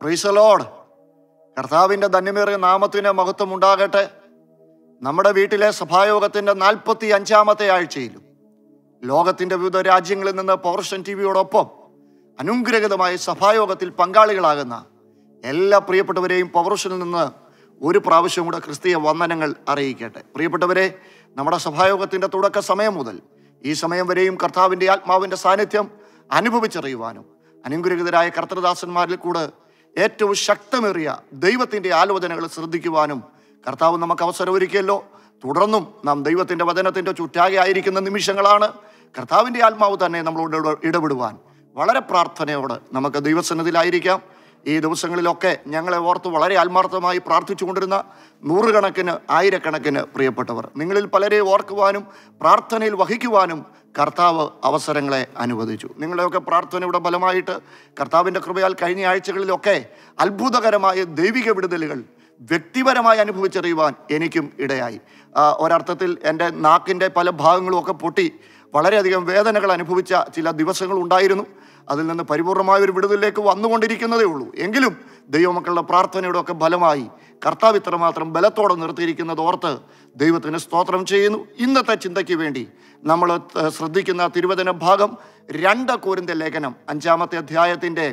പ്രീസലോഡ് കർത്താവിൻ്റെ ധന്യമേറിയ നാമത്തിന് മഹത്വം ഉണ്ടാകട്ടെ നമ്മുടെ വീട്ടിലെ സഭായോഗത്തിൻ്റെ നാൽപ്പത്തി അഞ്ചാമത്തെ ആഴ്ചയിലും ലോകത്തിൻ്റെ വിവിധ രാജ്യങ്ങളിൽ നിന്ന് പൗർഷൻ ടി വിയോടൊപ്പം അനുഗ്രഹിതമായ സഭായോഗത്തിൽ പങ്കാളികളാകുന്ന എല്ലാ പ്രിയപ്പെട്ടവരെയും പൗർഷനിൽ നിന്ന് ഒരു പ്രാവശ്യം കൂടെ ക്രിസ്തീയ വന്ദനങ്ങൾ അറിയിക്കട്ടെ പ്രിയപ്പെട്ടവരെ നമ്മുടെ സഭായോഗത്തിൻ്റെ തുടക്ക സമയം മുതൽ ഈ സമയം വരെയും കർത്താവിൻ്റെ ആത്മാവിൻ്റെ സാന്നിധ്യം അനുഭവിച്ചറിയുവാനും അനുഗ്രഹിതരായ കർത്തൃദാസന്മാരിൽ കൂടെ ഏറ്റവും ശക്തമേറിയ ദൈവത്തിൻ്റെ ആലോചനകൾ ശ്രദ്ധിക്കുവാനും കർത്താവ് നമുക്ക് അവസരം ഒരുക്കിയല്ലോ തുടർന്നും നാം ദൈവത്തിൻ്റെ വചനത്തിൻ്റെ ചുറ്റാകെ ആയിരിക്കുന്ന നിമിഷങ്ങളാണ് കർത്താവിൻ്റെ ആത്മാവ് തന്നെ നമ്മളോട് ഇട- ഇടപെടുവാൻ വളരെ പ്രാർത്ഥനയോടെ നമുക്ക് ദൈവസന്നിധിയിലായിരിക്കാം ഈ ദിവസങ്ങളിലൊക്കെ ഞങ്ങളെ ഓർത്ത് വളരെ ആത്മാർത്ഥമായി പ്രാർത്ഥിച്ചുകൊണ്ടിരുന്ന നൂറുകണക്കിന് ആയിരക്കണക്കിന് പ്രിയപ്പെട്ടവർ നിങ്ങളിൽ പലരെ ഓർക്കുവാനും പ്രാർത്ഥനയിൽ വഹിക്കുവാനും കർത്താവ് അവസരങ്ങളെ അനുവദിച്ചു നിങ്ങളെയൊക്കെ പ്രാർത്ഥനയുടെ ഫലമായിട്ട് കർത്താവിൻ്റെ കൃപയാൽ കഴിഞ്ഞ ആഴ്ചകളിലൊക്കെ അത്ഭുതകരമായ ദൈവിക വിടുതലുകൾ വ്യക്തിപരമായി അനുഭവിച്ചറിയുവാൻ എനിക്കും ഇടയായി ആ, ഒരർത്ഥത്തിൽ എൻ്റെ നാക്കിൻ്റെ പല ഭാഗങ്ങളും ഒക്കെ പൊട്ടി വളരെയധികം വേദനകൾ അനുഭവിച്ച ചില ദിവസങ്ങൾ ഉണ്ടായിരുന്നു അതിൽ നിന്ന് പരിപൂർണമായ ഒരു വിടുതലിലേക്ക് വന്നുകൊണ്ടിരിക്കുന്നതേ ഉള്ളൂ എങ്കിലും ദൈവമക്കളുടെ പ്രാർത്ഥനയുടെ ഒക്കെ ഫലമായി കർത്താവ് ഇത്രമാത്രം ബലത്തോടെ നിർത്തിയിരിക്കുന്നത് ഓർത്ത് ദൈവത്തിന് സ്തോത്രം ചെയ്യുന്നു ഇന്നത്തെ ചിന്തയ്ക്ക് വേണ്ടി നമ്മൾ ഏർ, ശ്രദ്ധിക്കുന്ന തിരുവചന ഭാഗം രണ്ട് കോരിന്റെ ലേഖനം അഞ്ചാമത്തെ അധ്യായത്തിൻ്റെ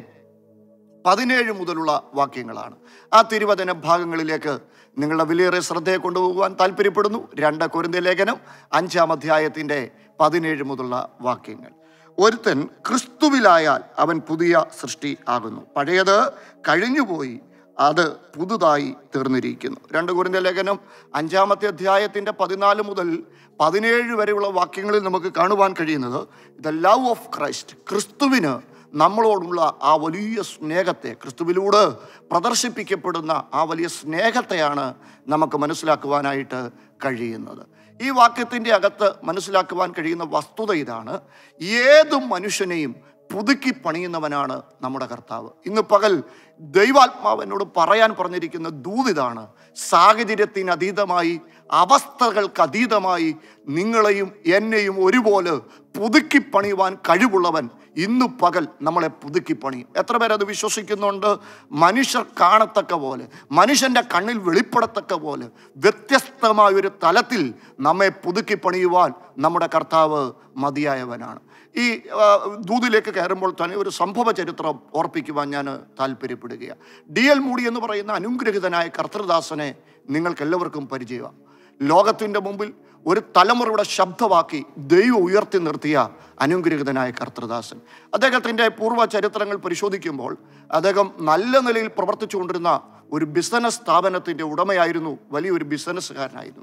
പതിനേഴ് മുതലുള്ള വാക്യങ്ങളാണ് ആ തിരുവചന ഭാഗങ്ങളിലേക്ക് നിങ്ങളുടെ വിലയേറെ ശ്രദ്ധയെ കൊണ്ടുപോകുവാൻ താല്പര്യപ്പെടുന്നു രണ്ട് കുരുന്ത ലേഖനം അഞ്ചാം അധ്യായത്തിൻ്റെ പതിനേഴ് മുതലുള്ള വാക്യങ്ങൾ ഒരുത്തൻ ക്രിസ്തുവിലായാൽ അവൻ പുതിയ സൃഷ്ടി ആകുന്നു പഴയത് കഴിഞ്ഞുപോയി അത് പുതുതായി തീർന്നിരിക്കുന്നു രണ്ട് കുരിന്ത ലേഖനം അഞ്ചാമത്തെ അധ്യായത്തിൻ്റെ പതിനാല് മുതൽ പതിനേഴ് വരെയുള്ള വാക്യങ്ങളിൽ നമുക്ക് കാണുവാൻ കഴിയുന്നത് ദ ലവ് ഓഫ് ക്രൈസ്റ്റ് ക്രിസ്തുവിന് നമ്മളോടുള്ള ആ വലിയ സ്നേഹത്തെ ക്രിസ്തുവിലൂടെ പ്രദർശിപ്പിക്കപ്പെടുന്ന ആ വലിയ സ്നേഹത്തെയാണ് നമുക്ക് മനസ്സിലാക്കുവാനായിട്ട് കഴിയുന്നത് ഈ വാക്യത്തിൻ്റെ അകത്ത് മനസ്സിലാക്കുവാൻ കഴിയുന്ന വസ്തുത ഇതാണ് ഏത് മനുഷ്യനെയും പുതുക്കി പണിയുന്നവനാണ് നമ്മുടെ കർത്താവ് ഇന്ന് പകൽ ദൈവാത്മാവ് എന്നോട് പറയാൻ പറഞ്ഞിരിക്കുന്ന ദൂതിതാണ് സാഹചര്യത്തിന് അതീതമായി അവസ്ഥകൾക്ക് അതീതമായി നിങ്ങളെയും എന്നെയും ഒരുപോലെ പുതുക്കി പണിയുവാൻ കഴിവുള്ളവൻ ഇന്നു പകൽ നമ്മളെ പുതുക്കി പണിയും എത്ര പേരത് വിശ്വസിക്കുന്നുണ്ട് മനുഷ്യർ കാണത്തക്ക പോലെ മനുഷ്യൻ്റെ കണ്ണിൽ വെളിപ്പെടത്തക്ക പോലെ വ്യത്യസ്തമായ ഒരു തലത്തിൽ നമ്മെ പുതുക്കി പണിയുവാൻ നമ്മുടെ കർത്താവ് മതിയായവനാണ് ഈ ആ, ദൂതിലേക്ക് കയറുമ്പോൾ തന്നെ ഒരു സംഭവ ചരിത്രം ഓർപ്പിക്കുവാൻ ഞാൻ താല്പര്യപ്പെടുകയാണ് ഡി എൽ മൂടി എന്ന് പറയുന്ന അനുഗ്രഹിതനായ കർത്തൃദാസനെ നിങ്ങൾക്ക് എല്ലാവർക്കും പരിചയമാണ് ലോകത്തിൻ്റെ മുമ്പിൽ ഒരു തലമുറയുടെ ശബ്ദമാക്കി ദൈവം ഉയർത്തി നിർത്തിയ അനുഗ്രഹിതനായ കർത്തൃദാസൻ അദ്ദേഹത്തിൻ്റെ പൂർവ്വ ചരിത്രങ്ങൾ പരിശോധിക്കുമ്പോൾ അദ്ദേഹം നല്ല നിലയിൽ പ്രവർത്തിച്ചുകൊണ്ടിരുന്ന ഒരു ബിസിനസ് സ്ഥാപനത്തിൻ്റെ ഉടമയായിരുന്നു വലിയൊരു ബിസിനസ്സുകാരനായിരുന്നു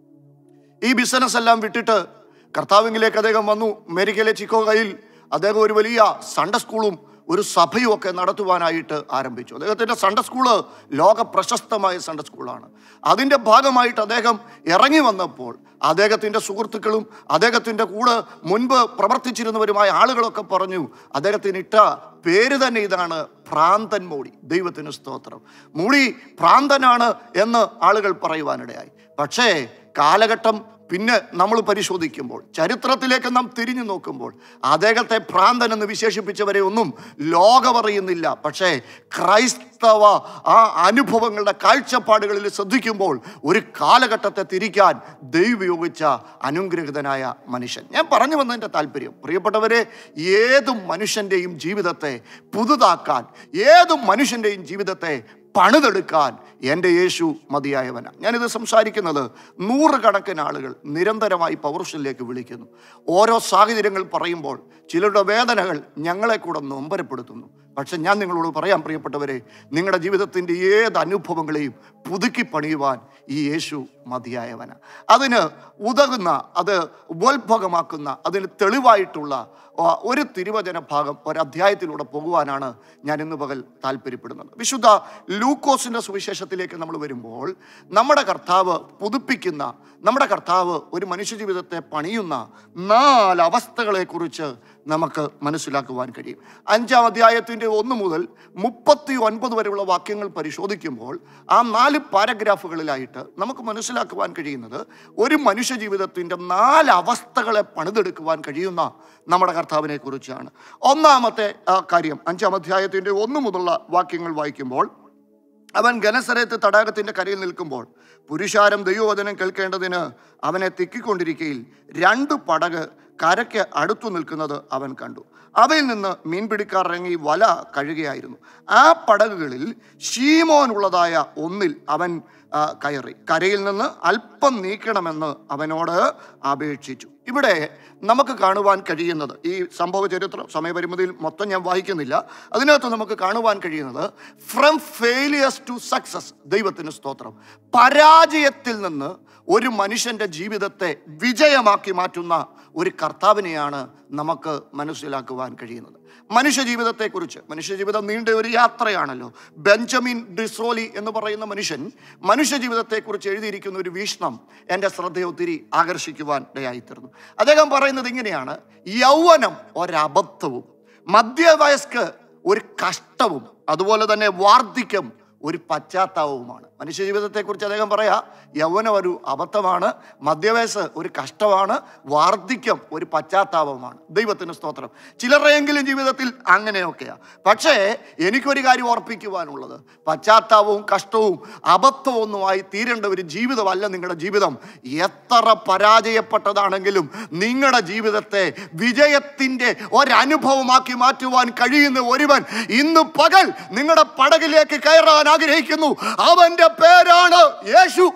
ഈ ബിസിനസ് എല്ലാം വിട്ടിട്ട് കർത്താവിംഗിലേക്ക് അദ്ദേഹം വന്നു അമേരിക്കയിലെ ചിക്കോഗയിൽ അദ്ദേഹം ഒരു വലിയ സൺഡേ സ്കൂളും ഒരു സഭയും ഒക്കെ നടത്തുവാനായിട്ട് ആരംഭിച്ചു അദ്ദേഹത്തിൻ്റെ സൺഡേ സ്കൂള് ലോക പ്രശസ്തമായ സൺഡേ സ്കൂളാണ് അതിൻ്റെ ഭാഗമായിട്ട് അദ്ദേഹം ഇറങ്ങി വന്നപ്പോൾ അദ്ദേഹത്തിൻ്റെ സുഹൃത്തുക്കളും അദ്ദേഹത്തിൻ്റെ കൂടെ മുൻപ് പ്രവർത്തിച്ചിരുന്നവരുമായ ആളുകളൊക്കെ പറഞ്ഞു അദ്ദേഹത്തിന് ഇട്ട പേര് തന്നെ ഇതാണ് ഭ്രാന്തൻ മൂടി ദൈവത്തിന് സ്തോത്രം മൂടി ഭ്രാന്തനാണ് എന്ന് ആളുകൾ പറയുവാനിടയായി പക്ഷേ കാലഘട്ടം പിന്നെ നമ്മൾ പരിശോധിക്കുമ്പോൾ ചരിത്രത്തിലേക്ക് നാം തിരിഞ്ഞു നോക്കുമ്പോൾ അദ്ദേഹത്തെ ഭ്രാന്തൻ എന്ന് വിശേഷിപ്പിച്ചവരെ ഒന്നും ലോകമറിയുന്നില്ല പക്ഷേ ക്രൈസ്തവ ആ അനുഭവങ്ങളുടെ കാഴ്ചപ്പാടുകളിൽ ശ്രദ്ധിക്കുമ്പോൾ ഒരു കാലഘട്ടത്തെ തിരിക്കാൻ ദൈവം ഉപയോഗിച്ച അനുഗ്രഹിതനായ മനുഷ്യൻ ഞാൻ പറഞ്ഞു വന്നതിൻ്റെ താല്പര്യം പ്രിയപ്പെട്ടവരെ ഏത് മനുഷ്യൻ്റെയും ജീവിതത്തെ പുതുതാക്കാൻ ഏത് മനുഷ്യൻ്റെയും ജീവിതത്തെ പണിതെടുക്കാൻ എൻ്റെ യേശു മതിയായവനാണ് ഞാനിത് സംസാരിക്കുന്നത് നൂറുകണക്കിന് ആളുകൾ നിരന്തരമായി പൗരുഷനിലേക്ക് വിളിക്കുന്നു ഓരോ സാഹചര്യങ്ങൾ പറയുമ്പോൾ ചിലരുടെ വേദനകൾ ഞങ്ങളെ കൂടെ നൊമ്പരപ്പെടുത്തുന്നു പക്ഷെ ഞാൻ നിങ്ങളോട് പറയാം പ്രിയപ്പെട്ടവരെ നിങ്ങളുടെ ജീവിതത്തിൻ്റെ ഏത് അനുഭവങ്ങളെയും പുതുക്കി പണിയുവാൻ ഈ യേശു മതിയായവനാണ് അതിന് ഉതകുന്ന അത് ഉപോത്ഭോഗമാക്കുന്ന അതിന് തെളിവായിട്ടുള്ള ആ, ഒരു തിരുവചന ഭാഗം ഒരധ്യായത്തിലൂടെ പോകുവാനാണ് ഞാൻ ഇന്ന് പകൽ താല്പര്യപ്പെടുന്നത് വിശുദ്ധ ലൂക്കോസിൻ്റെ സുവിശേഷത്തിലേക്ക് നമ്മൾ വരുമ്പോൾ നമ്മുടെ കർത്താവ് പുതുപ്പിക്കുന്ന നമ്മുടെ കർത്താവ് ഒരു മനുഷ്യജീവിതത്തെ പണിയുന്ന നാല് അവസ്ഥകളെക്കുറിച്ച് നമുക്ക് മനസ്സിലാക്കുവാൻ കഴിയും അഞ്ചാം അധ്യായത്തിൻ്റെ ഒന്ന് മുതൽ മുപ്പത്തി ഒൻപത് വരെയുള്ള വാക്യങ്ങൾ പരിശോധിക്കുമ്പോൾ ആ നാല് പാരഗ്രാഫുകളിലായിട്ട് നമുക്ക് മനസ്സിലാക്കുവാൻ കഴിയുന്നത് ഒരു മനുഷ്യ ജീവിതത്തിൻ്റെ നാല് അവസ്ഥകളെ പണിതെടുക്കുവാൻ കഴിയുന്ന നമ്മുടെ കർത്താവിനെ കുറിച്ചാണ് ഒന്നാമത്തെ ആ, കാര്യം അഞ്ചാം അധ്യായത്തിൻ്റെ ഒന്ന് മുതലുള്ള വാക്യങ്ങൾ വായിക്കുമ്പോൾ അവൻ ഗനസരത്ത് തടാകത്തിന്റെ കരയിൽ നിൽക്കുമ്പോൾ പുരുഷാരം ദൈവവചനം കേൾക്കേണ്ടതിന് അവനെ തിക്കിക്കൊണ്ടിരിക്കയിൽ രണ്ട് പടക് കരയ്ക്ക് അടുത്തു നിൽക്കുന്നത് അവൻ കണ്ടു അവയിൽ നിന്ന് മീൻപിടിക്കാർ ഇറങ്ങി വല കഴുകുകയായിരുന്നു ആ പടകുകളിൽ ഷീമോനുള്ളതായ ഒന്നിൽ അവൻ ആ, കയറി കരയിൽ നിന്ന് അല്പം നീക്കണമെന്ന് അവനോട് അപേക്ഷിച്ചു ഇവിടെ നമുക്ക് കാണുവാൻ കഴിയുന്നത് ഈ സംഭവ ചരിത്രം സമയപരിമിതിയിൽ മൊത്തം ഞാൻ വായിക്കുന്നില്ല അതിനകത്ത് നമുക്ക് കാണുവാൻ കഴിയുന്നത് ഫ്രം ഫെയിലിയേഴ്സ് ടു സക്സസ് ദൈവത്തിന് സ്തോത്രം പരാജയത്തിൽ നിന്ന് ഒരു മനുഷ്യന്റെ ജീവിതത്തെ വിജയമാക്കി മാറ്റുന്ന ഒരു കർത്താവിനെയാണ് നമുക്ക് മനസ്സിലാക്കുവാൻ കഴിയുന്നത് മനുഷ്യ ജീവിതത്തെക്കുറിച്ച് മനുഷ്യ ജീവിതം നീണ്ട ഒരു യാത്രയാണല്ലോ ബെഞ്ചമിൻ ഡിസ്രോലി എന്ന് പറയുന്ന മനുഷ്യൻ മനുഷ്യ ജീവിതത്തെക്കുറിച്ച് എഴുതിയിരിക്കുന്ന ഒരു വീക്ഷണം എൻ്റെ ശ്രദ്ധയെ ഒത്തിരി ആകർഷിക്കുവാൻ ഇടയായിത്തീർന്നു അദ്ദേഹം പറയുന്നത് ഇങ്ങനെയാണ് യൗവനം ഒരബദ്ധവും മധ്യവയസ്ക് ഒരു കഷ്ടവും അതുപോലെ തന്നെ വാർദ്ധക്യം ഒരു പശ്ചാത്താപവുമാണ് മനുഷ്യ ജീവിതത്തെക്കുറിച്ച് അദ്ദേഹം പറയാ യൗവനം ഒരു അബദ്ധമാണ് മധ്യവയസ്സ് ഒരു കഷ്ടമാണ് വാർദ്ധക്യം ഒരു പശ്ചാത്താപമാണ് ദൈവത്തിന് സ്തോത്രം ചിലരുടെയെങ്കിലും ജീവിതത്തിൽ അങ്ങനെയൊക്കെയാ പക്ഷേ എനിക്കൊരു കാര്യം ഓർപ്പിക്കുവാനുള്ളത് പശ്ചാത്താപവും കഷ്ടവും അബദ്ധമൊന്നുമായി തീരേണ്ട ഒരു ജീവിതമല്ല നിങ്ങളുടെ ജീവിതം എത്ര പരാജയപ്പെട്ടതാണെങ്കിലും നിങ്ങളുടെ ജീവിതത്തെ വിജയത്തിൻ്റെ ഒരനുഭവമാക്കി മാറ്റുവാൻ കഴിയുന്ന ഒരുവൻ ഇന്ന് പകൽ നിങ്ങളുടെ പടകിലേക്ക് കയറാൻ ആഗ്രഹിക്കുന്നു അവന്റെ പേരാണ് യേശു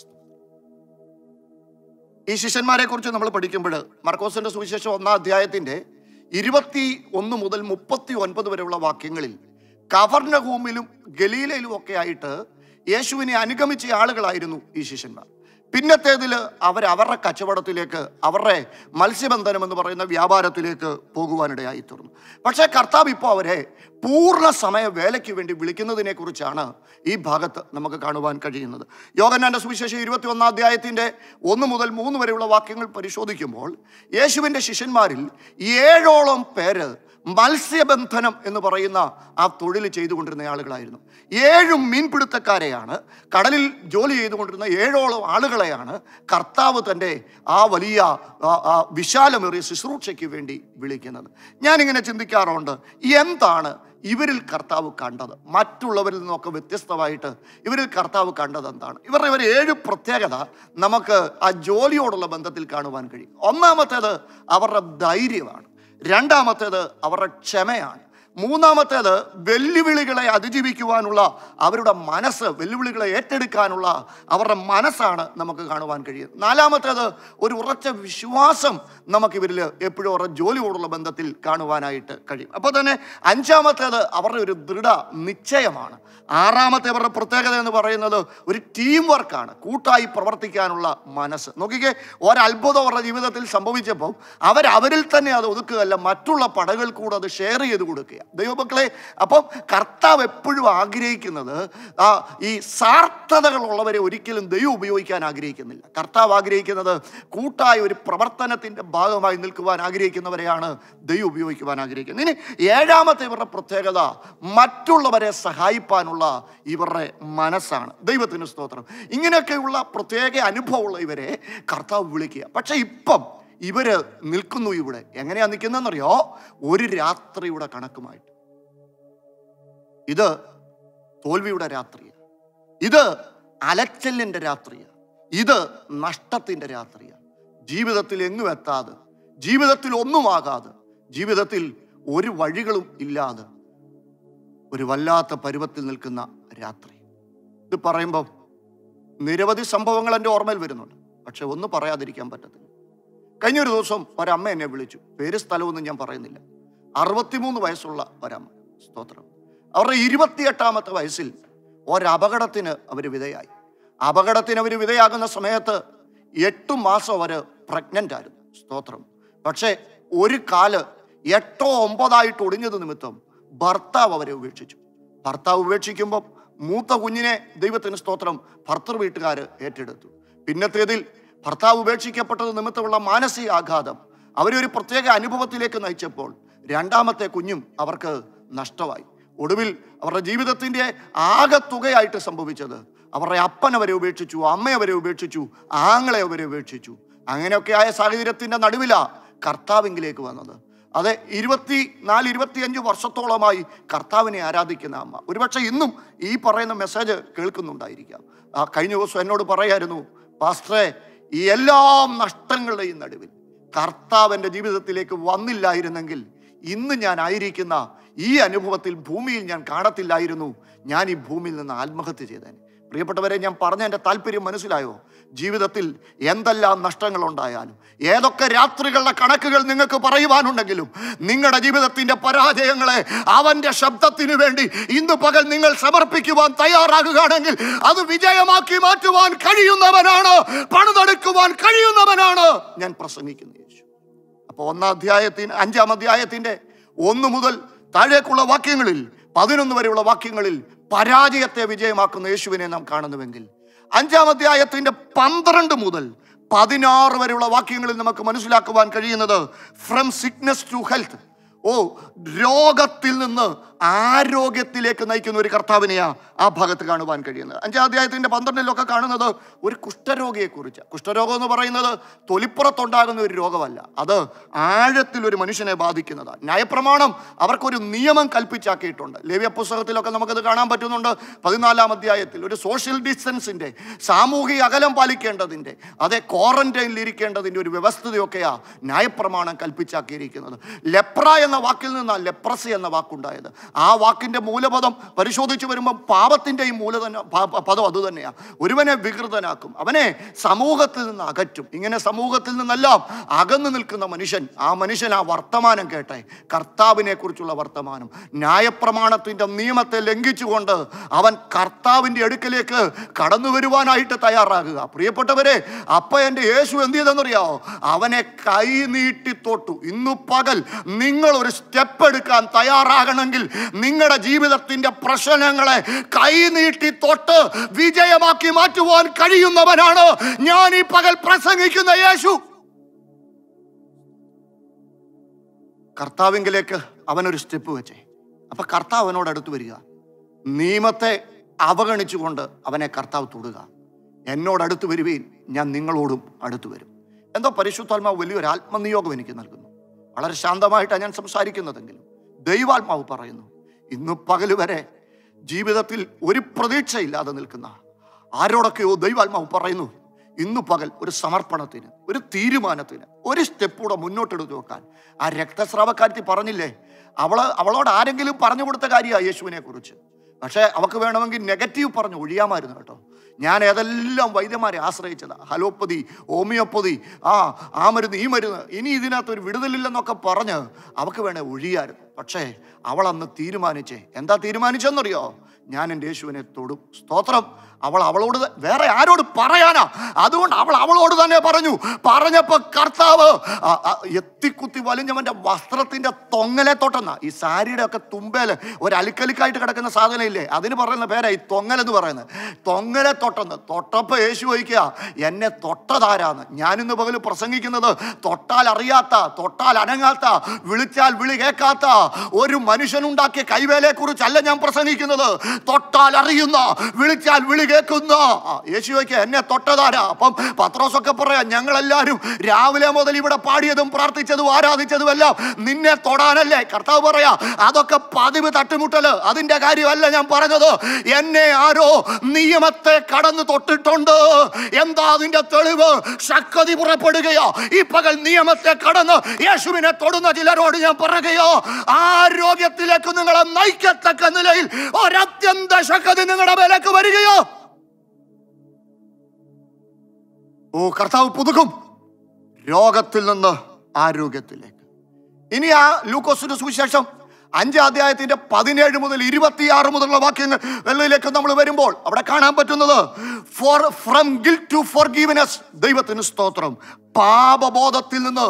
ഈ ശിഷ്യന്മാരെ കുറിച്ച് നമ്മൾ പഠിക്കുമ്പോൾ മർക്കോസിന്റെ സുവിശേഷം ഒന്നാം അധ്യായത്തിന്റെ ഇരുപത്തി ഒന്ന് മുതൽ മുപ്പത്തി ഒൻപത് വരെയുള്ള വാക്യങ്ങളിൽ കവർണഭൂമിയിലും ഗലീലയിലും ഒക്കെ ആയിട്ട് യേശുവിനെ അനുഗമിച്ച ആളുകളായിരുന്നു ഈ ശിഷ്യന്മാർ പിന്നത്തേതിൽ അവർ അവരുടെ കച്ചവടത്തിലേക്ക് അവരുടെ മത്സ്യബന്ധനം എന്ന് പറയുന്ന വ്യാപാരത്തിലേക്ക് പോകുവാനിടയായി തീർന്നു പക്ഷേ കർത്താവ് ഇപ്പോൾ അവരെ പൂർണ്ണ സമയ വേലയ്ക്ക് വേണ്ടി വിളിക്കുന്നതിനെ കുറിച്ചാണ് ഈ ഭാഗത്ത് നമുക്ക് കാണുവാൻ കഴിയുന്നത് യോഗനാന്റെ സുവിശേഷം ഇരുപത്തി ഒന്നാം അധ്യായത്തിന്റെ ഒന്ന് മുതൽ മൂന്ന് വരെയുള്ള വാക്യങ്ങൾ പരിശോധിക്കുമ്പോൾ യേശുവിൻ്റെ ശിഷ്യന്മാരിൽ ഏഴോളം പേര് മത്സ്യബന്ധനം എന്ന് പറയുന്ന ആ തൊഴിൽ ചെയ്തുകൊണ്ടിരുന്ന ആളുകളായിരുന്നു ഏഴും മീൻപിടുത്തക്കാരെയാണ് കടലിൽ ജോലി ചെയ്തുകൊണ്ടിരുന്ന ഏഴോളം ആളുകളെയാണ് കർത്താവ് തൻ്റെ ആ വലിയ ആ, ആ വിശാലമേറിയ ശുശ്രൂഷയ്ക്ക് വേണ്ടി വിളിക്കുന്നത് ഞാനിങ്ങനെ ചിന്തിക്കാറുണ്ട് എന്താണ് ഇവരിൽ കർത്താവ് കണ്ടത് മറ്റുള്ളവരിൽ നിന്നൊക്കെ വ്യത്യസ്തമായിട്ട് ഇവരിൽ കർത്താവ് കണ്ടത് എന്താണ് ഇവരുടെ ഇവർ ഏഴ് പ്രത്യേകത നമുക്ക് ആ ജോലിയോടുള്ള ബന്ധത്തിൽ കാണുവാൻ കഴിയും ഒന്നാമത്തേത് അവരുടെ ധൈര്യമാണ് രണ്ടാമത്തേത് അവരുടെ ക്ഷമയാണ് മൂന്നാമത്തേത് വെല്ലുവിളികളെ അതിജീവിക്കുവാനുള്ള അവരുടെ മനസ്സ് വെല്ലുവിളികളെ ഏറ്റെടുക്കാനുള്ള അവരുടെ മനസ്സാണ് നമുക്ക് കാണുവാൻ കഴിയുന്നത് നാലാമത്തേത് ഒരു ഉറച്ച വിശ്വാസം നമുക്ക് ഇവരിൽ എപ്പോഴും അവരുടെ ജോലിയോടുള്ള ബന്ധത്തിൽ കാണുവാനായിട്ട് കഴിയും അപ്പോൾ തന്നെ അഞ്ചാമത്തേത് അവരുടെ ഒരു ദൃഢ നിശ്ചയമാണ് ആറാമത്തെ അവരുടെ പ്രത്യേകത എന്ന് പറയുന്നത് ഒരു ടീം വർക്കാണ് കൂട്ടായി പ്രവർത്തിക്കാനുള്ള മനസ്സ് നോക്കിക്കേ ഒരത്ഭുതം അവരുടെ ജീവിതത്തിൽ സംഭവിച്ചപ്പോൾ അവർ അവരിൽ തന്നെ അത് ഒതുക്കുകയല്ല മറ്റുള്ള പടകൾ കൂടെ അത് ഷെയർ ചെയ്ത് കൊടുക്കുക ദൈവമക്കളെ അപ്പം കർത്താവ് എപ്പോഴും ആഗ്രഹിക്കുന്നത് ആ ഈ സാർത്ഥതകളുള്ളവരെ ഒരിക്കലും ദൈവം ഉപയോഗിക്കാൻ ആഗ്രഹിക്കുന്നില്ല കർത്താവ് ആഗ്രഹിക്കുന്നത് കൂട്ടായ ഒരു പ്രവർത്തനത്തിൻ്റെ ഭാഗമായി നിൽക്കുവാൻ ആഗ്രഹിക്കുന്നവരെയാണ് ദൈവം ഉപയോഗിക്കുവാൻ ആഗ്രഹിക്കുന്നത് ഇനി ഏഴാമത്തെ ഇവരുടെ പ്രത്യേകത മറ്റുള്ളവരെ സഹായിപ്പാനുള്ള ഇവരുടെ മനസ്സാണ് ദൈവത്തിന് സ്തോത്രം ഇങ്ങനെയൊക്കെയുള്ള പ്രത്യേക അനുഭവമുള്ള ഇവരെ കർത്താവ് വിളിക്കുക പക്ഷെ ഇപ്പം ഇവര് നിൽക്കുന്നു ഇവിടെ എങ്ങനെയാ നിൽക്കുന്നതെന്നറിയോ ഒരു രാത്രിയുടെ കണക്കുമായിട്ട് ഇത് തോൽവിയുടെ രാത്രിയാണ് ഇത് അലച്ചലിൻ്റെ രാത്രിയാണ് ഇത് നഷ്ടത്തിൻ്റെ രാത്രിയാണ് ജീവിതത്തിൽ എങ്ങും എത്താതെ ജീവിതത്തിൽ ഒന്നുമാകാതെ ജീവിതത്തിൽ ഒരു വഴികളും ഇല്ലാതെ ഒരു വല്ലാത്ത പരുവത്തിൽ നിൽക്കുന്ന രാത്രി ഇത് പറയുമ്പോൾ നിരവധി സംഭവങ്ങൾ എൻ്റെ ഓർമ്മയിൽ വരുന്നുണ്ട് പക്ഷെ ഒന്നും പറയാതിരിക്കാൻ പറ്റത്തില്ല കഴിഞ്ഞൊരു ദിവസം ഒരമ്മ എന്നെ വിളിച്ചു പേര് സ്ഥലമൊന്നും ഞാൻ പറയുന്നില്ല അറുപത്തിമൂന്ന് വയസ്സുള്ള ഒരമ്മ സ്തോത്രം അവരുടെ ഇരുപത്തിയെട്ടാമത്തെ വയസ്സിൽ ഒരപകടത്തിന് അവർ വിധേയായി അപകടത്തിന് അവർ വിധേയാകുന്ന സമയത്ത് എട്ട് മാസം അവർ പ്രഗ്നൻ്റ് ആയിരുന്നു സ്തോത്രം പക്ഷേ ഒരു കാല് എട്ടോ ഒമ്പതായിട്ട് ഒടിഞ്ഞത് നിമിത്തം ഭർത്താവ് അവരെ ഉപേക്ഷിച്ചു ഭർത്താവ് ഉപേക്ഷിക്കുമ്പോൾ മൂത്ത കുഞ്ഞിനെ ദൈവത്തിന് സ്തോത്രം ഭർത്തൃ വീട്ടുകാർ ഏറ്റെടുത്തു പിന്നത്തേതിൽ ഭർത്താവ് ഉപേക്ഷിക്കപ്പെട്ടത് നിമിത്തമുള്ള മാനസിക ആഘാതം അവരെ ഒരു പ്രത്യേക അനുഭവത്തിലേക്ക് നയിച്ചപ്പോൾ രണ്ടാമത്തെ കുഞ്ഞും അവർക്ക് നഷ്ടമായി ഒടുവിൽ അവരുടെ ജീവിതത്തിൻ്റെ ആകത്തുകയായിട്ട് സംഭവിച്ചത് അവരുടെ അപ്പൻ അവരെ ഉപേക്ഷിച്ചു അമ്മ അവരെ ഉപേക്ഷിച്ചു ആങ്ങളെ അവരെ ഉപേക്ഷിച്ചു അങ്ങനെയൊക്കെ ആയ സാഹചര്യത്തിന്റെ നടുവിലാ കർത്താവിങ്കിലേക്ക് വന്നത് അതെ ഇരുപത്തി നാല് ഇരുപത്തിയഞ്ച് വർഷത്തോളമായി കർത്താവിനെ ആരാധിക്കുന്ന അമ്മ ഒരുപക്ഷെ ഇന്നും ഈ പറയുന്ന മെസ്സേജ് കേൾക്കുന്നുണ്ടായിരിക്കാം ആ കഴിഞ്ഞ ദിവസം എന്നോട് പറയായിരുന്നു പാസ്റ്ററെ ഈ എല്ലാ നഷ്ടങ്ങളുടെയും നടുവിൽ കർത്താവ് എൻ്റെ ജീവിതത്തിലേക്ക് വന്നില്ലായിരുന്നെങ്കിൽ ഇന്ന് ഞാൻ ആയിരിക്കുന്ന ഈ അനുഭവത്തിൽ ഭൂമിയിൽ ഞാൻ കാണത്തില്ലായിരുന്നു ഞാൻ ഈ ഭൂമിയിൽ നിന്ന് ആത്മഹത്യ ചെയ്തേനെ പ്രിയപ്പെട്ടവരെ ഞാൻ പറഞ്ഞ എൻ്റെ താല്പര്യം മനസ്സിലായോ ജീവിതത്തിൽ എന്തെല്ലാം നഷ്ടങ്ങൾ ഉണ്ടായാലും ഏതൊക്കെ രാത്രികളുടെ കണക്കുകൾ നിങ്ങൾക്ക് പറയുവാനുണ്ടെങ്കിലും നിങ്ങളുടെ ജീവിതത്തിന്റെ പരാജയങ്ങളെ അവന്റെ ശബ്ദത്തിന് വേണ്ടി ഇന്ന് പകൽ നിങ്ങൾ സമർപ്പിക്കുവാൻ തയ്യാറാകുകയാണെങ്കിൽ അത് വിജയമാക്കി മാറ്റുവാൻ കഴിയുന്നവനാണ് പണിതെടുക്കുവാൻ കഴിയുന്നവനാണ് ഞാൻ പ്രസംഗിക്കുന്നു യേശു അപ്പൊ ഒന്നാം അധ്യായത്തിന് അഞ്ചാം അധ്യായത്തിന്റെ ഒന്ന് മുതൽ താഴേക്കുള്ള വാക്യങ്ങളിൽ പതിനൊന്ന് വരെയുള്ള വാക്യങ്ങളിൽ പരാജയത്തെ വിജയമാക്കുന്ന യേശുവിനെ നാം കാണുന്നുവെങ്കിൽ അഞ്ചാം അധ്യായത്തിന്റെ പന്ത്രണ്ട് മുതൽ പതിനാറ് വരെയുള്ള വാക്യങ്ങളിൽ നമുക്ക് മനസ്സിലാക്കുവാൻ കഴിയുന്നത് ഫ്രം സിക്നസ് ടു ഹെൽത്ത് ഓ രോഗത്തിൽ നിന്ന് ആരോഗ്യത്തിലേക്ക് നയിക്കുന്ന ഒരു കർത്താവിനെയാ ആ ഭാഗത്ത് കാണുവാൻ കഴിയുന്നത് അഞ്ചാം അധ്യായത്തിന്റെ പന്ത്രണ്ടിലൊക്കെ കാണുന്നത് ഒരു കുഷ്ഠരോഗിയെ കുറിച്ച് കുഷ്ഠരോഗം എന്ന് പറയുന്നത് തൊലിപ്പുറത്തുണ്ടാകുന്ന ഒരു രോഗമല്ല അത് ആഴത്തിൽ ഒരു മനുഷ്യനെ ബാധിക്കുന്നതാണ് ന്യായപ്രമാണം അവർക്കൊരു നിയമം കൽപ്പിച്ചാക്കിയിട്ടുണ്ട് ലേവ്യ പുസ്തകത്തിലൊക്കെ നമുക്കത് കാണാൻ പറ്റുന്നുണ്ട് പതിനാലാം അധ്യായത്തിൽ ഒരു സോഷ്യൽ ഡിസ്റ്റൻസിന്റെ സാമൂഹിക അകലം പാലിക്കേണ്ടതിന്റെ അതേ ക്വാറന്റൈനിൽ ഇരിക്കേണ്ടതിന്റെ ഒരു വ്യവസ്ഥതയൊക്കെയാ ന്യായപ്രമാണം കൽപ്പിച്ചാക്കിയിരിക്കുന്നത് ലെപ്ര എന്ന വാക്കിൽ നിന്നാണ് ലെപ്രസി എന്ന വാക്കുണ്ടായത് ആ വാക്കിന്റെ മൂലപദം പരിശോധിച്ച് വരുമ്പോൾ പാപത്തിന്റെയും മൂലധന പാ- പദം അത് തന്നെയാണ് ഒരുവനെ വികൃതനാക്കും അവനെ സമൂഹത്തിൽ നിന്ന് അകറ്റും ഇങ്ങനെ സമൂഹത്തിൽ നിന്നെല്ലാം അകന്നു നിൽക്കുന്ന മനുഷ്യൻ ആ മനുഷ്യൻ ആ വർത്തമാനം കേട്ടെ കർത്താവിനെ കുറിച്ചുള്ള വർത്തമാനം ന്യായപ്രമാണത്തിന്റെ നിയമത്തെ ലംഘിച്ചുകൊണ്ട് അവൻ കർത്താവിന്റെ അടുക്കലേക്ക് കടന്നു വരുവാനായിട്ട് തയ്യാറാകുക പ്രിയപ്പെട്ടവരെ അപ്പ എൻ്റെ യേശു എന്ത് ചെയ്തെന്നറിയാവോ അവനെ കൈ നീട്ടി തൊട്ടു ഇന്നു പകൽ നിങ്ങൾ ഒരു സ്റ്റെപ്പ് എടുക്കാൻ തയ്യാറാകണമെങ്കിൽ നിങ്ങളുടെ ജീവിതത്തിന്റെ പ്രശ്നങ്ങളെ കൈ നീട്ടി തൊട്ട് വിജയമാക്കി മാറ്റുവാൻ കഴിയുന്നവനാണ് ഞാൻ ഈ പകൽ പ്രസംഗിക്കുന്ന യേശു കർത്താവിങ്കിലേക്ക് അവനൊരു സ്റ്റെപ്പ് വെച്ചേ അപ്പൊ കർത്താവ് അവനോട് അടുത്ത് വരിക നിയമത്തെ അവഗണിച്ചുകൊണ്ട് അവനെ കർത്താവ് തൊടുക എന്നോട് അടുത്ത് വരുവീൻ ഞാൻ നിങ്ങളോടും അടുത്ത് വരും എന്തോ പരിശുദ്ധാത്മാവ് വലിയൊരു ആത്മനിയോഗം എനിക്ക് നൽകുന്നു വളരെ ശാന്തമായിട്ടാണ് ഞാൻ സംസാരിക്കുന്നതെങ്കിലും ദൈവാത്മാവ് പറയുന്നു ഇന്ന് പകൽ വരെ ജീവിതത്തിൽ ഒരു പ്രതീക്ഷയില്ലാതെ നിൽക്കുന്ന ആരോടൊക്കെയോ ദൈവാത്മാവ് പറയുന്നു ഇന്നു പകൽ ഒരു സമർപ്പണത്തിന് ഒരു തീരുമാനത്തിന് ഒരു സ്റ്റെപ്പ് കൂടെ മുന്നോട്ടെടുത്ത് വെക്കാൻ ആ രക്തസ്രാവക്കാരത്തി പറഞ്ഞില്ലേ അവള് അവളോട് ആരെങ്കിലും പറഞ്ഞു കൊടുത്ത കാര്യമാണ് യേശുവിനെ കുറിച്ച് പക്ഷേ അവക്ക് വേണമെങ്കിൽ നെഗറ്റീവ് പറഞ്ഞു ഒഴിയാമായിരുന്നു കേട്ടോ ഞാൻ ഏതെല്ലാം വൈദ്യന്മാരെ ആശ്രയിച്ചതാ ഹലോപ്പതി ഹോമിയോപ്പതി ആ ആ മരുന്ന് ഈ മരുന്ന് ഇനി ഇതിനകത്ത് ഒരു വിടുതലില്ലെന്നൊക്കെ പറഞ്ഞ് അവക്ക് വേണേ ഒഴിയായിരുന്നു പക്ഷേ അവൾ അന്ന് തീരുമാനിച്ചേ എന്താ തീരുമാനിച്ചെന്നറിയോ ഞാൻ എൻ്റെ യേശുവിനെ തൊടും സ്തോത്രം അവൾ അവളോട് ത- വേറെ ആരോട് പറയാനാ അതുകൊണ്ട് അവൾ അവളോട് തന്നെ പറഞ്ഞു പറഞ്ഞപ്പോ കർത്താവ് ആ, ആ, എത്തിക്കുത്തി വലിഞ്ഞവന്റെ വസ്ത്രത്തിന്റെ തൊങ്ങലെ തൊട്ടെന്ന ഈ സാരിയുടെ ഒക്കെ തുമ്പേല് ഒരു അലിക്കലിക്കായിട്ട് കിടക്കുന്ന സാധനം ഇല്ലേ അതിന് പറയുന്ന പേരാ ഈ തൊങ്ങൽ എന്ന് പറയുന്നത് തൊങ്ങലെ തൊട്ടെന്ന് തൊട്ടപ്പോ യേശു ചോദിക്കുക എന്നെ തൊട്ടതാരാന്ന് ഞാനിന്ന് പകല് പ്രസംഗിക്കുന്നത് തൊട്ടാൽ അറിയാത്ത തൊട്ടാൽ അനങ്ങാത്ത വിളിച്ചാൽ വിളി കേൾക്കാത്ത ഒരു മനുഷ്യനുണ്ടാക്കിയ കൈവേലയെ കുറിച്ചല്ല ഞാൻ പ്രസംഗിക്കുന്നത് തൊട്ടാൽ അറിയുന്ന വിളിച്ചാൽ വിളി കേൾക്കുന്ന ആ, യേശു ചോദിക്കുക എന്നെ തൊട്ടതാരാ അപ്പം പത്രോസൊക്കെ പറയാ ഞങ്ങളെല്ലാവരും രാവിലെ മുതൽ ഇവിടെ പാടിയതും പ്രാർത്ഥിച്ചതും ആരാധിച്ചതും എല്ലാം നിന്നെ തൊടാനല്ലേ കർത്താവ് പറയാ അതൊക്കെ പതിവ് തട്ടുമുട്ടല് അതിന്റെ കാര്യമല്ല ഞാൻ പറഞ്ഞത് എന്നെ ആരോ നിയമത്തെ കടന്നു തൊട്ടിട്ടുണ്ട് എന്താ അതിന്റെ തെളിവ് ശക്തി പുറപ്പെടുകയോ ഈ പകൽ നിയമത്തെ കടന്ന് യേശുവിനെ തൊടുന്ന ചിലരോട് ഞാൻ പറയുകയോ ആരോഗ്യത്തിലേക്ക് നിങ്ങളെ നയിക്കത്തക്ക നിലയിൽ ഒരത്യന്ത ശക്തി നിങ്ങളുടെ മേലേക്ക് വരികയോ ഓ കർത്താവ് പുതുക്കും രോഗത്തിൽ നിന്ന് ആരോഗ്യത്തിലേക്ക് ഇനി ആ ലൂക്കോസിന്റെ സുവിശേഷം അഞ്ചാം അധ്യായത്തിന്റെ പതിനേഴ് മുതൽ ഇരുപത്തിയാറ് മുതലുള്ള വാക്യങ്ങൾ വെള്ളയിലേക്ക് നമ്മൾ വരുമ്പോൾ അവിടെ കാണാൻ പറ്റുന്നത് for from guilt to for ദൈവത്തിന് സ്തോത്രം പാപബോധത്തിൽ നിന്ന്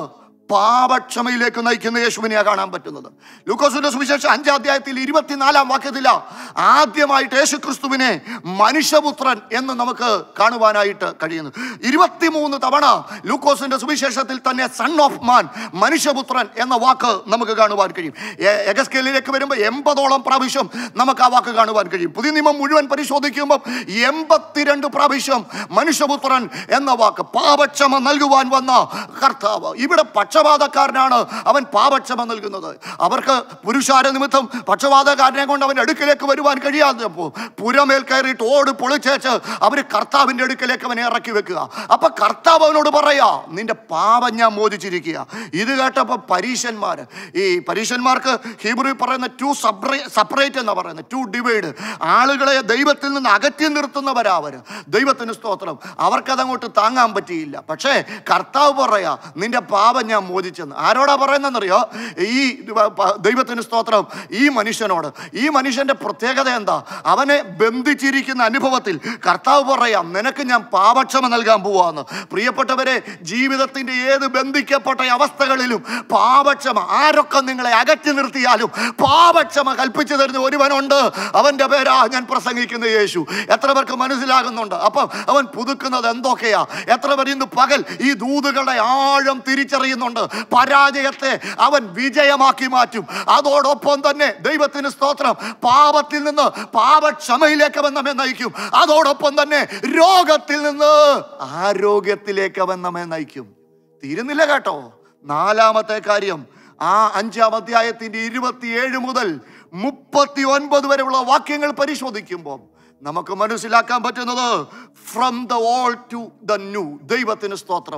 പാപക്ഷമയിലേക്ക് നയിക്കുന്ന യേശുവിനെയാ കാണാൻ പറ്റുന്നത് ലൂക്കോസിന്റെ സുവിശേഷം അഞ്ചാം അധ്യായത്തിൽ ഇരുപത്തിനാലാം വാക്യത്തില ആദ്യമായിട്ട് യേശു ക്രിസ്തുവിനെ മനുഷ്യപുത്രൻ എന്ന് നമുക്ക് കാണുവാനായിട്ട് കഴിയുന്നു ഇരുപത്തിമൂന്ന് തവണ ലൂക്കോസിന്റെ സുവിശേഷത്തിൽ തന്നെ സൺ ഓഫ് മാൻ മനുഷ്യപുത്രൻ എന്ന വാക്ക് നമുക്ക് കാണുവാൻ കഴിയും എ- എഗസ്കേലിലേക്ക് വരുമ്പോൾ എൺപതോളം പ്രാവശ്യം നമുക്ക് ആ വാക്ക് കാണുവാൻ കഴിയും പുതിയ നിയമം മുഴുവൻ പരിശോധിക്കുമ്പോൾ എൺപത്തിരണ്ട് പ്രാവശ്യം മനുഷ്യപുത്രൻ എന്ന വാക്ക് പാപക്ഷമ നൽകുവാൻ വന്ന കർത്താവ് ഇവിടെ പക്ഷപാതക്കാരനാണ് അവൻ പാപക്ഷമ നൽകുന്നത് അവർക്ക് പുരുഷാര നിമിത്തം പക്ഷപാതക്കാരനെ കൊണ്ട് അവൻ്റെ അടുക്കിലേക്ക് വരുവാൻ കഴിയാത്തപ്പോൾ പുരമേൽ കയറിയിട്ട് ഓട് പൊളിച്ചേച്ച് അവർ കർത്താവിൻ്റെ അടുക്കിലേക്ക് അവനെ ഇറക്കി വെക്കുക അപ്പൊ കർത്താവ് അവനോട് പറയാ നിന്റെ പാപം ഞാൻ മോചിച്ചിരിക്കുക ഇത് കേട്ടപ്പോൾ പരീശന്മാർ ഈ പരീശന്മാർക്ക് ഹീബ്രു പറയുന്ന ടു സെപ്പറേറ്റ് എന്ന് പറയുന്നത് ടു ഡിവൈഡ് ആളുകളെ ദൈവത്തിൽ നിന്ന് അകറ്റി നിർത്തുന്നവരാ അവർ ദൈവത്തിന് സ്തോത്രം അവർക്കതങ്ങോട്ട് താങ്ങാൻ പറ്റിയില്ല പക്ഷേ കർത്താവ് പറയാ നിന്റെ പാപം ഞാൻ മോചിച്ചെന്ന് ആരോടാ പറയുന്നതെന്നറിയോ ഈ പ- ദൈവത്തിന് സ്തോത്രം ഈ മനുഷ്യനോട് ഈ മനുഷ്യന്റെ പ്രത്യേകത എന്താ അവനെ ബന്ധിച്ചിരിക്കുന്ന അനുഭവത്തിൽ കർത്താവ് പറയാം നിനക്ക് ഞാൻ പാപക്ഷമ നൽകാൻ പോവാന്ന് പ്രിയപ്പെട്ടവരെ ജീവിതത്തിന്റെ ഏത് ബന്ധിക്കപ്പെട്ട അവസ്ഥകളിലും പാപക്ഷമ ആരൊക്കെ നിങ്ങളെ അകറ്റി നിർത്തിയാലും പാപക്ഷമ കൽപ്പിച്ചു തരുന്ന ഒരുവനുണ്ട് അവന്റെ പേരാ ഞാൻ പ്രസംഗിക്കുന്ന യേശു എത്ര പേർക്ക് മനസ്സിലാകുന്നുണ്ട് അപ്പം അവൻ പുതുക്കുന്നത് എന്തൊക്കെയാ എത്ര പേർ ഇന്ന് പകൽ ഈ ദൂതുകളുടെ ആഴം തിരിച്ചറിയുന്നുണ്ട് പരാജയത്തെ അവൻ വിജയമാക്കി മാറ്റും അതോടൊപ്പം തന്നെ ദൈവത്തിന് സ്തോത്രം പാപത്തിൽ നിന്ന് പാപക്ഷമയിലേക്ക് അവൻ നമ്മെ നയിക്കും അതോടൊപ്പം തന്നെ രോഗത്തിൽ നിന്ന് ആരോഗ്യത്തിലേക്ക് അവൻ നമ്മെ നയിക്കും തീരുന്നില്ല കേട്ടോ നാലാമത്തെ കാര്യം ആ അഞ്ചാം അധ്യായത്തിന്റെ ഇരുപത്തിയേഴ് മുതൽ മുപ്പത്തി ഒൻപത് വരെയുള്ള വാക്യങ്ങൾ പരിശോധിക്കുമ്പോൾ നമുക്ക് മനസ്സിലാക്കാൻ പറ്റുന്നത് from the old to the new ദൈവത്തിന് സ്തോത്രം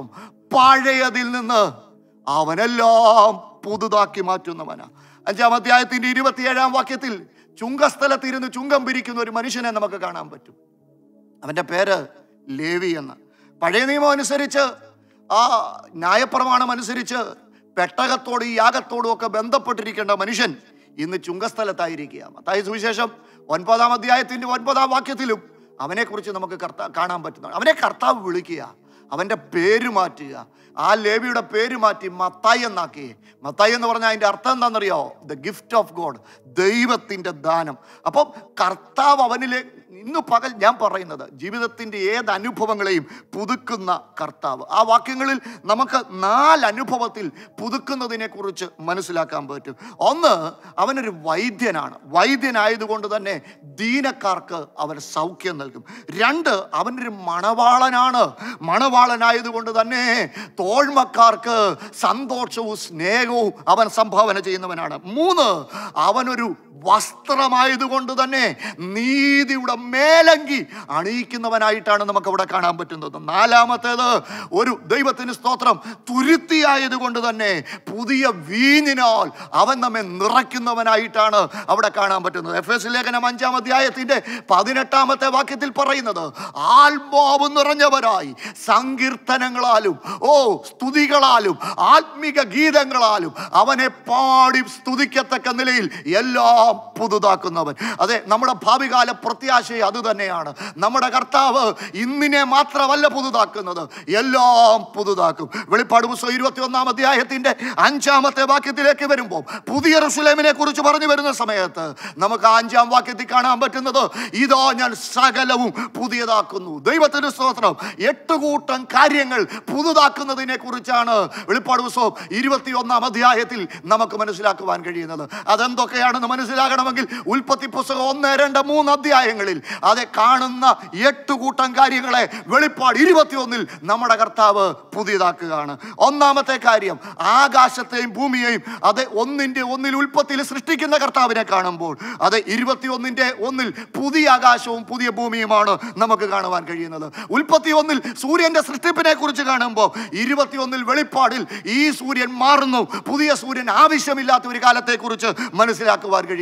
പഴയതിൽ നിന്ന് അവനെല്ലാം പുതുതാക്കി മാറ്റുന്നവനാ അഞ്ചാം അധ്യായത്തിന്റെ ഇരുപത്തിയേഴാം വാക്യത്തിൽ ചുങ്കസ്ഥലത്തിരുന്ന് ചുങ്കം പിരിക്കുന്ന ഒരു മനുഷ്യനെ നമുക്ക് കാണാൻ പറ്റും അവന്റെ പേര് ലേവി എന്ന് പഴയ നിയമം അനുസരിച്ച് ആ ന്യായപ്രമാണം അനുസരിച്ച് പെട്ടകത്തോടും ഈ യാഗത്തോടും ഒക്കെ ബന്ധപ്പെട്ടിരിക്കേണ്ട മനുഷ്യൻ ഇന്ന് ചുങ്കസ്ഥലത്തായിരിക്കുക മത്തായി സുവിശേഷം ഒൻപതാം അധ്യായത്തിന്റെ ഒൻപതാം വാക്യത്തിലും അവനെക്കുറിച്ച് നമുക്ക് കർത്താ കാണാൻ പറ്റുന്നു അവനെ കർത്താവ് വിളിക്കുക അവൻ്റെ പേര് മാറ്റുക ആ ലേവിയുടെ പേര് മാറ്റി മത്തായി എന്നാക്കി മത്തായി എന്ന് പറഞ്ഞാൽ അതിൻ്റെ അർത്ഥം എന്താണെന്നറിയോ ദ ഗിഫ്റ്റ് ഓഫ് ഗോഡ് ദൈവത്തിൻ്റെ ദാനം അപ്പം കർത്താവ് അവനിലെ ഇന്ന് പകൽ ഞാൻ പറയുന്നത് ജീവിതത്തിൻ്റെ ഏത് അനുഭവങ്ങളെയും പുതുക്കുന്ന കർത്താവ് ആ വാക്യങ്ങളിൽ നമുക്ക് നാല് അനുഭവത്തിൽ പുതുക്കുന്നതിനെ കുറിച്ച് മനസ്സിലാക്കാൻ പറ്റും ഒന്ന് അവനൊരു വൈദ്യനാണ് വൈദ്യനായതുകൊണ്ട് തന്നെ ദീനക്കാർക്ക് അവൻ സൗഖ്യം നൽകും രണ്ട് അവനൊരു മണവാളനാണ് മണവാളനായതുകൊണ്ട് തന്നെ തോഴ്മക്കാർക്ക് സന്തോഷവും സ്നേഹവും അവൻ സംഭാവന ചെയ്യുന്നവനാണ് മൂന്ന് അവനൊരു വസ്ത്രമായതുകൊണ്ട് തന്നെ നീതിയുടെ മേലങ്കി അണിയിക്കുന്നവനായിട്ടാണ് നമുക്ക് അവിടെ കാണാൻ പറ്റുന്നത് നാലാമത്തേത് ഒരു ദൈവത്തിന് സ്തോത്രം തുരുത്തിയായതുകൊണ്ട് തന്നെ പുതിയ വീഞ്ഞിനാൽ അവൻ നമ്മെ നിറയ്ക്കുന്നവനായിട്ടാണ് അവിടെ കാണാൻ പറ്റുന്നത് എഫ് എസ് ലേഖനം അഞ്ചാം അധ്യായത്തിന്റെ പതിനെട്ടാമത്തെ വാക്യത്തിൽ പറയുന്നത് ആത്മാവ് നിറഞ്ഞവരായി സങ്കീർത്തനങ്ങളാലും ഓ സ്തുതികളാലും ആത്മിക ഗീതങ്ങളാലും അവനെ പാടി സ്തുതിക്കത്തക്ക നിലയിൽ എല്ലാം പുതുതാക്കുന്നവൻ അതെ നമ്മുടെ ഭാവികാല പ്രത്യാശ അത് തന്നെയാണ് നമ്മുടെ കർത്താവ് ഇന്നിനെ മാത്രമല്ല പുതുതാക്കുന്നത് എല്ലാം പുതുതാക്കും വെളിപ്പാട് പുസ്തകം ഇരുപത്തി ഒന്നാം അധ്യായത്തിന്റെ അഞ്ചാമത്തെ വാക്യത്തിലേക്ക് വരുമ്പോൾ പുതിയ റുസുലേമിനെ കുറിച്ച് പറഞ്ഞു വരുന്ന സമയത്ത് നമുക്ക് ആ അഞ്ചാം വാക്യത്തിൽ കാണാൻ പറ്റുന്നത് ഇതോ ഞാൻ സകലവും പുതിയതാക്കുന്നു ദൈവത്തിന്റെ സ്തോത്രം എട്ട് കൂട്ടം കാര്യങ്ങൾ പുതുതാക്കുന്നതിനെ കുറിച്ചാണ് വെളിപ്പാട് പുസ്തകം ഇരുപത്തി ഒന്നാം അധ്യായത്തിൽ നമുക്ക് മനസ്സിലാക്കുവാൻ കഴിയുന്നത് അതെന്തൊക്കെയാണെന്ന് മനസ്സിലാകണമെങ്കിൽ ഉൽപ്പത്തി പുസ്തകം ഒന്ന് രണ്ട് മൂന്ന് അധ്യായങ്ങളിൽ അതെ കാണുന്ന എട്ട് കൂട്ടം കാര്യങ്ങളെ വെളിപ്പാട് ഇരുപത്തിയൊന്നിൽ നമ്മുടെ കർത്താവ് പുതിയതാക്കുകയാണ് ഒന്നാമത്തെ കാര്യം ആകാശത്തെയും ഭൂമിയെയും അതെ ഒന്നിന്റെ ഒന്നിൽ ഉൽപ്പത്തിയിൽ സൃഷ്ടിക്കുന്ന കർത്താവിനെ കാണുമ്പോൾ അതെ ഇരുപത്തിയൊന്നിന്റെ ഒന്നിൽ പുതിയ ആകാശവും പുതിയ ഭൂമിയുമാണ് നമുക്ക് കാണുവാൻ കഴിയുന്നത് ഉൽപ്പത്തി ഒന്നിൽ സൂര്യന്റെ സൃഷ്ടിപ്പിനെ കുറിച്ച് കാണുമ്പോൾ ഇരുപത്തിയൊന്നിൽ വെളിപ്പാടിൽ ഈ സൂര്യൻ മാറുന്നു പുതിയ സൂര്യൻ ആവശ്യമില്ലാത്ത ഒരു കാലത്തെ കുറിച്ച് മനസ്സിലാക്കുവാൻ കഴിയുന്നു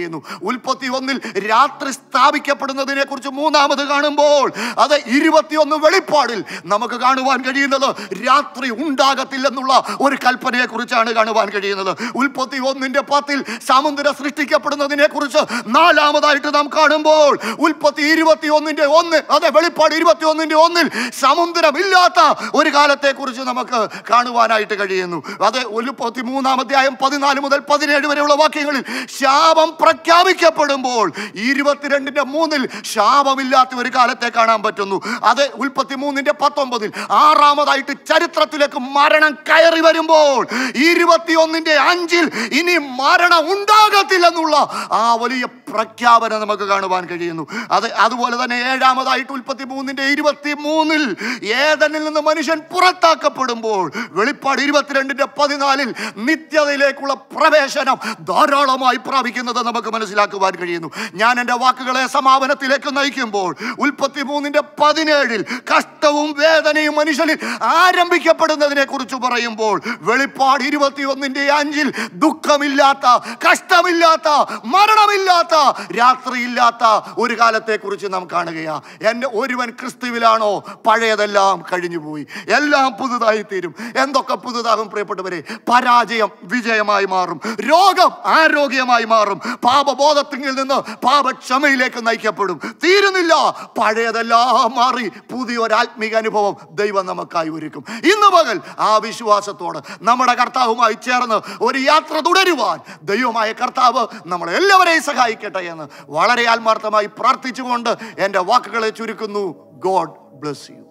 കഴിയുന്നു ഉൽപ്പത്തി ഒന്നിൽ രാത്രി സ്ഥാപിക്കപ്പെടുന്നതിനെ കുറിച്ച് മൂന്നാമത് കാണുമ്പോൾ അത് ഇരുപത്തിയൊന്ന് വെളിപ്പാടിൽ നമുക്ക് കാണുവാൻ കഴിയുന്നത് രാത്രി ഉണ്ടാകത്തില്ലെന്നുള്ള ഒരു കൽപ്പനയെ കുറിച്ചാണ് കാണുവാൻ കഴിയുന്നത് ഉൽപ്പത്തി ഒന്നിന്റെ പത്തിൽ സമുദ്രം സൃഷ്ടിക്കപ്പെടുന്നതിനെ കുറിച്ച് നാലാമതായിട്ട് നാം കാണുമ്പോൾ ഉൽപ്പത്തി ഇരുപത്തി ഒന്നിന്റെ ഒന്ന് അതെ വെളിപ്പാട് ഇരുപത്തി ഒന്നിന്റെ ഒന്നിൽ സമുദ്രമില്ലാത്ത ഒരു കാലത്തെ കുറിച്ച് നമുക്ക് കാണുവാനായിട്ട് കഴിയുന്നു അത് ഉൽപ്പത്തി മൂന്നാം അധ്യായം പതിനാല് മുതൽ പതിനേഴ് വരെയുള്ള വാക്യങ്ങളിൽ ശാപം പ്രഖ്യാപിക്കപ്പെടുമ്പോൾ ഇരുപത്തിരണ്ടിന്റെ മൂന്നിൽ ശാപമില്ലാത്ത ഒരു കാലത്തെ കാണാൻ പറ്റുന്നു അത് ഉൽപ്പത്തി മൂന്നിന്റെ പത്തൊമ്പതിൽ ആറാമതായിട്ട് ചരിത്രത്തിലേക്ക് മരണം കയറി വരുമ്പോൾ ഇരുപത്തിയൊന്നിന്റെ അഞ്ചിൽ ഇനി മരണം ഉണ്ടാകത്തില്ലെന്നുള്ള ആ വലിയ പ്രഖ്യാപനം നമുക്ക് കാണുവാൻ കഴിയുന്നു അത് അതുപോലെ തന്നെ ഏഴാമതായിട്ട് ഉൽപ്പത്തി മൂന്നിന്റെ ഇരുപത്തി മൂന്നിൽ ഏതനിൽ നിന്ന് മനുഷ്യൻ പുറത്താക്കപ്പെടുമ്പോൾ വെളിപ്പാട് ഇരുപത്തിരണ്ടിന്റെ പതിനാലിൽ നിത്യതയിലേക്കുള്ള പ്രവേശനം ധാരാളമായി പ്രാപിക്കുന്നത് നമുക്ക് മനസ്സിലാക്കുവാൻ കഴിയുന്നു ഞാൻ എൻ്റെ വാക്കുകളെ സമാപനത്തിലേക്ക് നയിക്കുമ്പോൾ ഉൽപ്പത്തി മൂന്നിന്റെ പതിനേഴിൽ കഷ്ടവും വേദനയും മനുഷ്യനിൽ ആരംഭിക്കപ്പെടുന്നതിനെ കുറിച്ച് പറയുമ്പോൾ വെളിപ്പാട് ഇരുപത്തിയൊന്നിന്റെ അഞ്ചിൽ ദുഃഖമില്ലാത്ത കഷ്ടമില്ലാത്ത മരണമില്ലാത്ത രാത്രിയില്ലാത്ത ഒരു കാലത്തെ കുറിച്ച് നാം കാണുകയാ എൻ്റെ ഒരുവൻ ക്രിസ്തുവിലാണോ പഴയതെല്ലാം കഴിഞ്ഞുപോയി എല്ലാം പുതുതായി തീരും എന്തൊക്കെ പുതുതാകും പ്രിയപ്പെട്ടവരെ പരാജയം വിജയമായി മാറും രോഗം ആരോഗ്യമായി മാറും പാപബോധത്തിൽ നിന്ന് പാപക്ഷമയിലേക്ക് നയിക്കപ്പെടും തീരുന്നില്ല പഴയതെല്ലാം മാറി പുതിയൊരു ആത്മീക അനുഭവം ദൈവം നമുക്കായി ഒരുക്കും ഇന്ന് പകൽ ആ വിശ്വാസത്തോട് നമ്മുടെ കർത്താവുമായി ചേർന്ന് ഒരു യാത്ര തുടരുവാൻ ദൈവമായ കർത്താവ് നമ്മളെ എല്ലാവരെയും സഹായിക്കട്ടെ എന്ന് വളരെ ആത്മാർത്ഥമായി പ്രാർത്ഥിച്ചുകൊണ്ട് എൻ്റെ വാക്കുകളെ ചുരുക്കുന്നു ഗോഡ് ബ്ലസ് യു